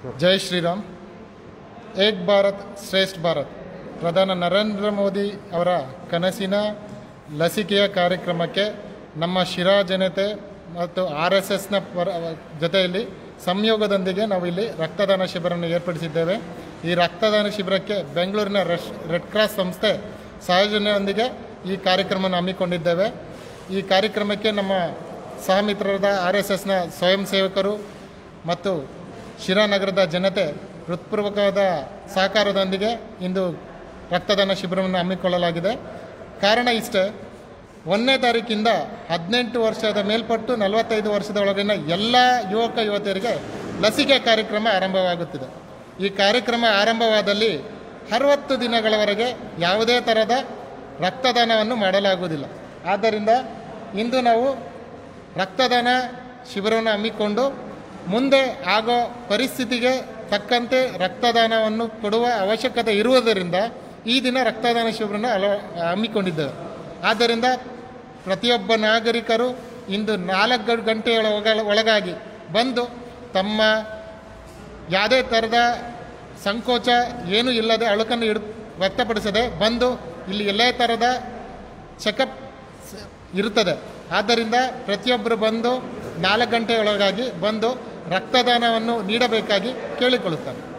ಜೈ ಶ್ರೀರಾಮ್ ಏಕ್ ಭಾರತ್ ಶ್ರೇಷ್ಠ ಭಾರತ್ ಪ್ರಧಾನ ನರೇಂದ್ರ ಮೋದಿ ಅವರ ಕನಸಿನ ಲಸಿಕೆಯ ಕಾರ್ಯಕ್ರಮಕ್ಕೆ ನಮ್ಮ ಶಿರಾ ಜನತೆ ಮತ್ತು ಆರ್ ಎಸ್ ಎಸ್ನ ಪರ ಜೊತೆಯಲ್ಲಿ ಸಂಯೋಗದೊಂದಿಗೆ ನಾವು ಇಲ್ಲಿ ರಕ್ತದಾನ ಶಿಬಿರವನ್ನು ಏರ್ಪಡಿಸಿದ್ದೇವೆ ಈ ರಕ್ತದಾನ ಶಿಬಿರಕ್ಕೆ ಬೆಂಗಳೂರಿನ ರೆಶ್ ರೆಡ್ ಕ್ರಾಸ್ ಸಂಸ್ಥೆ ಸಹಯೋಜನೆಯೊಂದಿಗೆ ಈ ಕಾರ್ಯಕ್ರಮವನ್ನು ಹಮ್ಮಿಕೊಂಡಿದ್ದೇವೆ ಈ ಕಾರ್ಯಕ್ರಮಕ್ಕೆ ನಮ್ಮ ಸಹಮಿತ್ರರಾದ ಆರ್ ಎಸ್ ಎಸ್ನ ಸ್ವಯಂ ಸೇವಕರು ಮತ್ತು ಶಿರಾ ನಗರದ ಜನತೆ ಹೃತ್ಪೂರ್ವಕವಾದ ಸಹಕಾರದೊಂದಿಗೆ ಇಂದು ರಕ್ತದಾನ ಶಿಬಿರವನ್ನು ಹಮ್ಮಿಕೊಳ್ಳಲಾಗಿದೆ ಕಾರಣ ಇಷ್ಟೇ ಒಂದನೇ ತಾರೀಕಿಂದ ಹದಿನೆಂಟು ವರ್ಷದ ಮೇಲ್ಪಟ್ಟು ನಲವತ್ತೈದು ವರ್ಷದ ಒಳಗಿನ ಎಲ್ಲ ಯುವಕ ಯುವತಿಯರಿಗೆ ಲಸಿಕೆ ಕಾರ್ಯಕ್ರಮ ಆರಂಭವಾಗುತ್ತಿದೆ ಈ ಕಾರ್ಯಕ್ರಮ ಆರಂಭವಾದಲ್ಲಿ ಅರವತ್ತು ದಿನಗಳವರೆಗೆ ಯಾವುದೇ ಥರದ ರಕ್ತದಾನವನ್ನು ಮಾಡಲಾಗುವುದಿಲ್ಲ ಆದ್ದರಿಂದ ಇಂದು ನಾವು ರಕ್ತದಾನ ಶಿಬಿರವನ್ನು ಹಮ್ಮಿಕೊಂಡು ಮುಂದೆ ಆಗೋ ಪರಿಸ್ಥಿತಿಗೆ ತಕ್ಕಂತೆ ರಕ್ತದಾನವನ್ನು ಕೊಡುವ ಅವಶ್ಯಕತೆ ಇರುವುದರಿಂದ ಈ ದಿನ ರಕ್ತದಾನ ಶಿಬಿರನ ಅಳ ಹಮ್ಮಿಕೊಂಡಿದ್ದೇವೆ ಆದ್ದರಿಂದ ಪ್ರತಿಯೊಬ್ಬ ನಾಗರಿಕರು ಇಂದು ನಾಲ್ಕು ಗಂಟೆಗಳ ಒಳ- ಒಳಗಾಗಿ ಬಂದು ತಮ್ಮ ಯಾವುದೇ ಥರದ ಸಂಕೋಚ ಏನೂ ಇಲ್ಲದೆ ಅಳುಕನ್ನು ಇಡ್ ವ್ಯಕ್ತಪಡಿಸದೆ ಬಂದು ಇಲ್ಲಿ ಎಲ್ಲೇ ಥರದ ಚೆಕಪ್ ಸ- ಇರುತ್ತದೆ ಆದ್ದರಿಂದ ಪ್ರತಿಯೊಬ್ಬರು ಬಂದು ನಾಲ್ಕು ಗಂಟೆಯೊಳಗಾಗಿ ಬಂದು ರಕ್ತದಾನವನ್ನು ನೀಡಬೇಕಾಗಿ ಕೇಳಿಕೊಳ್ಳುತ್ತಾರೆ